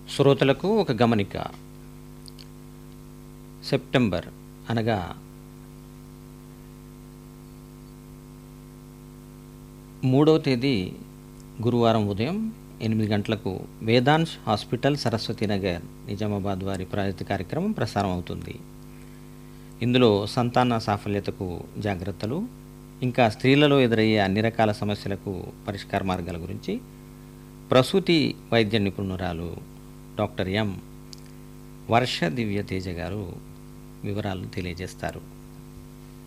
శ్రోతలకు ఒక గమనిక సెప్టెంబర్ అనగా మూడవ తేదీ గురువారం ఉదయం ఎనిమిది గంటలకు వేదాంశ్ హాస్పిటల్ సరస్వతి నగర్ నిజామాబాద్ వారి ప్రాయోజిత కార్యక్రమం ప్రసారం అవుతుంది ఇందులో సంతాన సాఫల్యతకు జాగ్రత్తలు ఇంకా స్త్రీలలో ఎదురయ్యే అన్ని రకాల సమస్యలకు పరిష్కార మార్గాల గురించి ప్రసూతి వైద్య నిపుణురాలు డాక్టర్ ఎం వర్ష దివ్య తేజ గారు వివరాలు తెలియజేస్తారు